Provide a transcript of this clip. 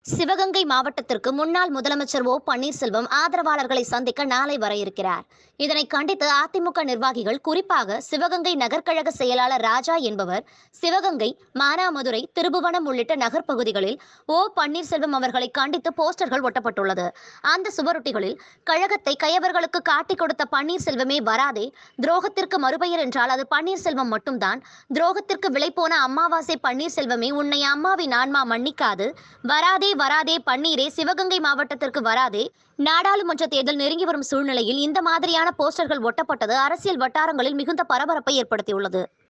சிவகங்கை மாவட்டத்திற்கு முன்னாள் முதலமைச்சர் ஓ பன்னீர்செல்வம் ஆதரவாளர்களை சந்திக்க நாளை வர இருக்கிறார் இதனை கண்டித்து அதிமுக நிர்வாகிகள் குறிப்பாக சிவகங்கை நகர்க்கழக செயலாளர் ராஜா என்பவர் சிவகங்கை மானாமதுரை திருபுவனம் உள்ளிட்ட நகர்ப்பகுதிகளில் ஓ பன்னீர்செல்வம் அவர்களை கண்டித்து போஸ்டர்கள் ஒட்டப்பட்டுள்ளது அந்த சுவரொட்டிகளில் கழகத்தை கயவர்களுக்கு காட்டிக் கொடுத்த பன்னீர்செல்வமே வராதே துரோகத்திற்கு மறுபெயர் என்றால் அது பன்னீர்செல்வம் மட்டும்தான் துரோகத்திற்கு விலை போன அம்மாவாசை பன்னீர்செல்வமே உன்னை அம்மாவின் ஆன்மா மன்னிக்காது வராதே வராதே பன்னீரே சிவகங்கை மாவட்டத்திற்கு வராதே நாடாளுமன்ற தேர்தல் நெருங்கி வரும் சூழ்நிலையில் இந்த மாதிரியான போஸ்டர்கள் ஒட்டப்பட்டது அரசியல் வட்டாரங்களில் மிகுந்த பரபரப்பை ஏற்படுத்தியுள்ளது